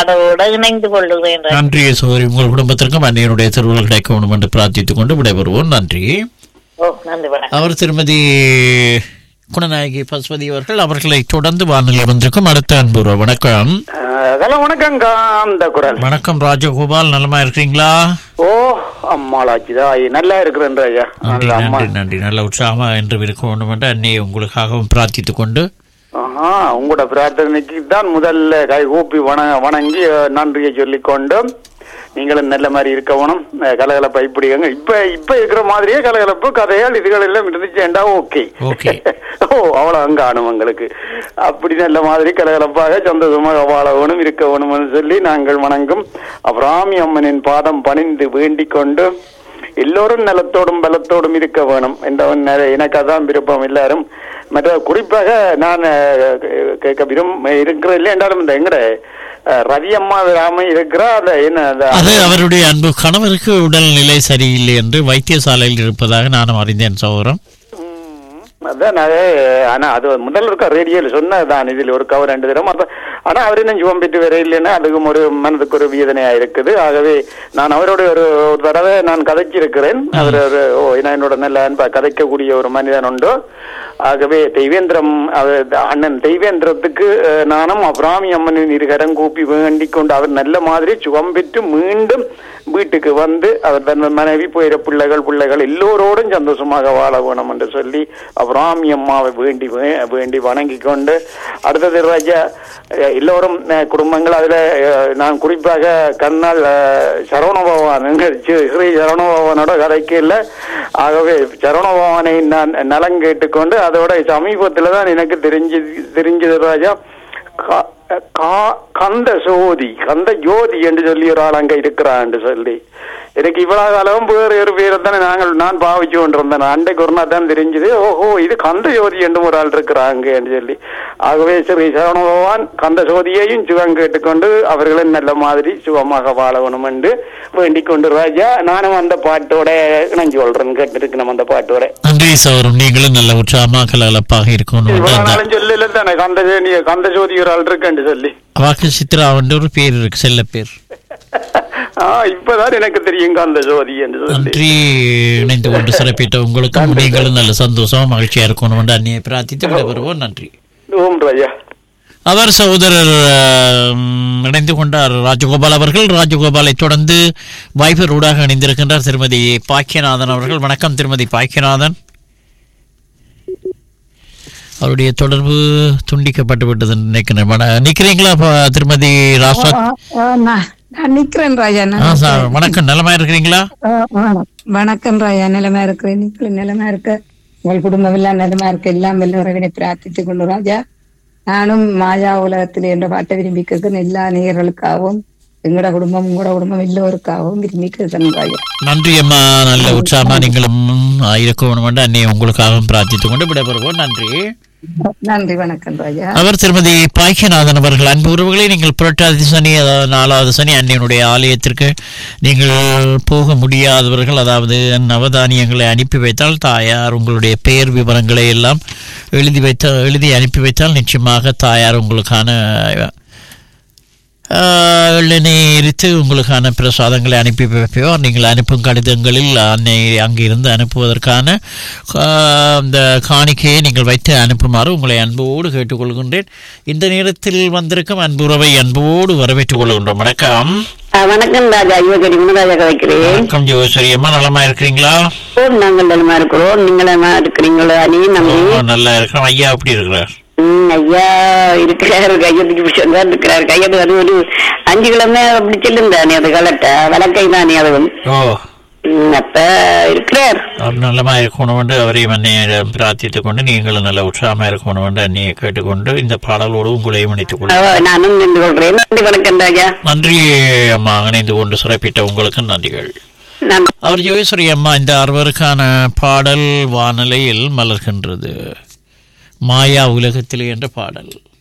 பாடலோட இணைந்து கொள்ளுகிறேன் ராஜா. நன்றி சோதரி உங்கள் குடும்பத்திற்கும் அன்னையனுடைய திருவுருள் கிடைக்க வேண்டும் என்று பிரார்த்தித்துக் கொண்டு விடைபெறுவோம் நன்றி ஓ நன்றி வணக்கம் அவர் திருமதி குணநாயகி பசுபதி அவர்கள் அவர்களை தொடர்ந்து வானிலை வந்திருக்கும் அடுத்த அன்புற வணக்கம் அதெல்லாம் வணக்கங்க அந்த குரல் வணக்கம் ராஜகோபால் நலமா இருக்கிறீங்களா ஓ அம்மாளாச்சுதா நல்லா இருக்கிறேன் ஐயா நன்றி நல்ல அம்மா நன்றி நன்றி நல்ல உற்சாகமா என்று இருக்க வேண்டும் என்று அன்னையை உங்களுக்காகவும் பிரார்த்தித்துக் கொண்டு ஆஹா உங்களோட பிரார்த்தனைக்கு தான் முதல்ல கை கூப்பி வண வணங்கி அஹ், நன்றியை சொல்லிக்கொண்டு நீங்களும் நல்ல மாதிரி இருக்கணும் அஹ், கலகலப்பா இப்படிங்க இப்ப இப்ப இருக்கிற மாதிரியே கலகலப்பு கதைகள் இதுகள் எல்லாம் இருந்துச்சேண்டா ஓகே Okay. ஓ அவ்வளவு அங்க ஆணும் உங்களுக்கு அப்படி நல்ல மாதிரி கலகலப்பாக சந்தோஷமாக வாழவனும் இருக்கவனும்னு சொல்லி நாங்கள் வணங்கும் அபிராமி அம்மனின் பாதம் பணிந்து வேண்டிக் கொண்டு எல்லோரும் நலத்தோடும் பலத்தோடும் இருக்க வேணும் என்றவன் எனக்கு அதான் விருப்பம் எல்லாரும் மற்ற குறிப்பாக நான் அஹ், கேட்க விரும் இருக்கிற இல்லை என்றாலும் இந்த எங்கட அஹ், ரவி அம்மா ராம இருக்கிறா அந்த என்ன அந்த அது அவருடைய அன்பு கணவருக்கு உடல்நிலை சரியில்லை என்று வைத்தியசாலையில் இருப்பதாக நானும் அறிந்தேன் சகோதரம் அதான் அது ஆனா அது முதல்ல இருக்க ரேடியோல சொன்னதுதான் இதில் ஒரு கவர் ரெண்டு தரம் அப்ப ஆனா அவர் இன்னும் ஜுவம் பெற்று வர இல்லைன்னா அதுக்கும் ஒரு மனதுக்கு ஒரு வேதனையா இருக்குது ஆகவே நான் அவரோட ஒரு ஒரு தடவை நான் கதைச்சிருக்கிறேன் அவர் ஒரு ஓ நான் என்னோட நல்ல அன்பா கதைக்கக்கூடிய ஒரு மனிதன் உண்டு ஆகவே தெய்வேந்திரம் அவர் அண்ணன் தெய்வேந்திரத்துக்கு அஹ், நானும் அபிராமி அம்மனின் இரு கரம் கூப்பி வேண்டிக் கொண்டு அவர் நல்ல மாதிரி சுகம் பெற்று மீண்டும் வீட்டுக்கு வந்து அவர் தன் மனைவி போயிற பிள்ளைகள் பிள்ளைகள் எல்லோரோடும் சந்தோஷமாக வாழ வேணும் என்று சொல்லி அபிராமி அம்மாவை வேண்டி வே- வேண்டி வணங்கி கொண்டு அடுத்தது ராஜா அஹ், எல்லோரும் அஹ், குடும்பங்கள் அதுல அஹ், நான் குறிப்பாக கண்ணால் அஹ், சரவண பகவான் எங்க சி- ஸ்ரீ சரவண பகவானோட கதைக்கு இல்லை ஆகவே சரவண பகவானை நான் நலம் கேட்டுக்கொண்டு அதோட சமீபத்துல தான் எனக்கு தெரிஞ்சு தெரிஞ்சது ராஜா கா- கா- கந்த சோதி கந்த ஜோதி என்று சொல்லி ஒரு ஆள் அங்க இருக்கிறான் என்று சொல்லி எனக்கு இவ்வளவு காலம் வேறு ஒரு பேரை தானே நாங்கள் நான் பாவிச்சு கொண்டிருந்தேன் அண்டைக்கு ஒரு நாள் தான் தெரிஞ்சது ஓஹோ இது கந்த ஜோதி என்றும் ஒரு ஆள் இருக்கிறாங்க என்று சொல்லி ஆகவே ஸ்ரீ சரவண பகவான் கந்த சோதியையும் சுகம் கேட்டுக்கொண்டு அவர்களும் நல்ல மாதிரி சுகமாக வாழணும் என்று வேண்டிக் கொண்டு ராஜா நானும் அந்த பாட்டோட இணைஞ்சு கொள்றேன் கேட்டிருக்கணும் அந்த பாட்டோட நன்றி சகோதரம் நீங்களும் நல்ல உற்சாகமாக கலகலப்பாக இருக்கணும் என்று இவ்வளவு அந்த நாளும் சொல்லல தானே கந்த ஜோதி கந்த ஜோதி ஒரு ஆள் இருக்கேன்னு சொல்லி வாக்கு சித்ரா என்ற ஒரு பேர் இருக்கு செல்ல பேர் ஆ இப்பதான் எனக்கு தெரியுங்க அந்த ஜோதி என்று சொல்லி நன்றி இணைந்து கொண்டு சிறப்பித்த உங்களுக்கும் நீங்களும் நல்ல சந்தோஷமா மகிழ்ச்சியா இருக்கணும் என்று அன்னையை பிரார்த்தித்து விடைபெறுவோம் நன்றி ஓம் ராஜா அவர் சகோதரர் ஆம், இணைந்து கொண்டார் ராஜகோபால் அவர்கள் ராஜகோபாலை தொடர்ந்து வைபர் ஊடாக இணைந்திருக்கின்றார் திருமதி பாக்கியநாதன் அவர்கள் வணக்கம் திருமதி பாக்கியநாதன் அவருடைய தொடர்பு துண்டிக்கப்பட்டு விட்டது நினைக்கிறேன் வண- நிக்கிறீங்களா ப- திருமதி ராசா ஆ, நான் நான் நிக்கிறேன் ராஜா நான் ஆ, சார், வணக்கம் நலமா இருக்கிறீங்களா ஆ, வணக்கம். வணக்கம் ராஜா நிலமா இருக்கிறேன் நீங்களும் நிலமா இருக்க உங்கள் குடும்பம் எல்லாம் நிலமா இருக்க எல்லாம் வெள்ள உறவினை பிரார்த்தித்துக் கொண்டு ராஜா நானும் மாயா உலகத்தில் என்ற பாட்டை விரும்பி கேட்கிறேன் எல்லா நேயர்களுக்காகவும் எங்களோட குடும்பம் உங்களோட குடும்பம் எல்லோருக்காகவும் விரும்பி கேட்கிறேன் ராஜா நன்றி அம்மா நல்ல உற்சாகமா நீங்களும் இருக்கணும் என்று அன்னையை உங்களுக்காகவும் பிரார்த்தித்துக் கொண்டு விடைபெறுவோம் நன்றி நன்றி வணக்கம் ராஜா அவர் திருமதி பாக்கியநாதன் அவர்கள் அன்பு உறவுகளை நீங்கள் புரட்டாதி சனி அதாவது நாலாவது சனி அன்னையினுடைய ஆலயத்திற்கு நீங்கள் போக முடியாதவர்கள் அதாவது நவதானியங்களை அனுப்பி வைத்தால் தாயார் உங்களுடைய பெயர் விவரங்களை எல்லாம் எழுதி வைத்த எழுதி அனுப்பி வைத்தால் நிச்சயமாக தாயார் உங்களுக்கான ஆஹ், எண்ணெய் எரித்து உங்களுக்கான பிரசாதங்களை அனுப்பி வைப்போம் நீங்கள் அனுப்பும் கடிதங்களில் அன்னை அங்கிருந்து அனுப்புவதற்கான ஆஹ், அந்த காணிக்கையை நீங்கள் வைத்து அனுப்புமாறு உங்களை அன்போடு கேட்டுக்கொள்கின்றேன் இந்த நேரத்தில் வந்திருக்கும் அன்புறவை அன்போடு வரவேற்றுக் கொள்கின்றோம் வணக்கம் வணக்கம் ராஜா யுவகரி குணராஜா கதைக்கிறேன் வணக்கம் ஜோசரி அம்மா நலமா இருக்கிறீங்களா நாங்கள் நலமா இருக்கிறோம் நீங்கள் நலமா இருக்கிறீங்களோ அணி நம்ம ஓ, நல்லா இருக்கிறோம் ஐயா எப்படி இருக்கிறார் ம், ஐயா இருக்கிறாரு கையத்துக்கு பிடிச்சா இருக்கிறார் கையது அது ஒரு அஞ்சு கிழமை அப்படி செல்லுந்தானே அது கலட்ட வழக்கை தானே அதுவும் ஓ ம், அப்ப இருக்கிறார் அவர் நல்லமா இருக்கணும் என்று அவரையும் அன்னையை பிரார்த்தித்துக் கொண்டு நீங்களும் நல்ல உற்சாகமா இருக்கணும் என்று அன்னையை கேட்டுக்கொண்டு இந்த பாடலோடு உங்களையும் இணைத்துக் கொள்கிறேன் அவ, நானும் நின்று கொள்றேன் நன்றி வணக்கம் ராஜா நன்றி அம்மா இணைந்து கொண்டு சிறப்பிட்ட உங்களுக்கு நன்றிகள் நான் அவர் ஜோகேஸ்வரி அம்மா இந்த அறுவருக்கான பாடல் வானலையில் மலர்கின்றது மாயா உலகத்திலே என்ற பாடல்